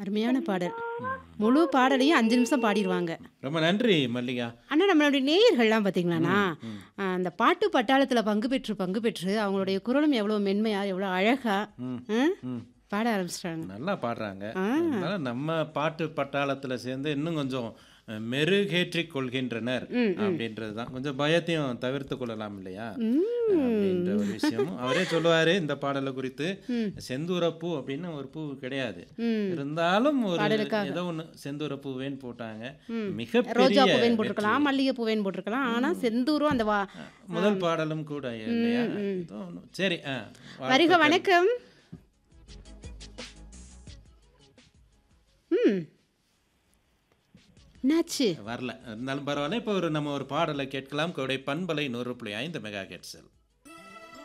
அருமையான பாடல் முழு பாடலையும் அஞ்சு நிமிஷம் பாடிடுவாங்க ரொம்ப நன்றி மல்லிகா ஆனால் நம்மளுடைய நேயர்கள்லாம் பார்த்தீங்களாண்ணா அந்த பாட்டு பட்டாளத்தில் பங்கு பெற்று பங்கு பெற்று அவங்களுடைய குரலும் எவ்வளோ மென்மையா எவ்வளோ அழகா ம், ம். பாட ஆரம்பிச்சிட்டாங்க நல்லா பாடுறாங்க அதனால நம்ம பாட்டு பட்டாளத்துல சேர்ந்து இன்னும் கொஞ்சம் அஹ், மெருகேற்றிக் கொள்கின்றனர் அப்படின்றது தான் கொஞ்சம் பயத்தையும் தவிர்த்து கொள்ளலாம் இல்லையா அப்படின்ற ஒரு விஷயமும் அவரே சொல்லுவாரு இந்த பாடலை குறித்து செந்தூரப்பூ அப்படின்னு ஒரு பூ கிடையாது இருந்தாலும் ஒரு ஏதோ ஒண்ணு செந்தூரப்பூவேன்னு போட்டாங்க ரோஜா மிகப்பெரிய பூவேன்னு போட்டிருக்கலாம் மல்லிகை பூவேன்னு போட்டிருக்கலாம் ஆனால் செந்தூரும் அந்த வா முதல் பாடலும் கூட இல்லையா ஏதோ ஒண்ணு. சரி ஆ, வருக வணக்கம் ம் என்னாச்சு வரல இருந்தாலும் பரவாயில்ல இப்போ ஒரு நம்ம ஒரு பாடலை கேட்கலாம் கோடை பண்பலை நூறு புள்ளி ஐந்து மெகா ஹெட்ஸில்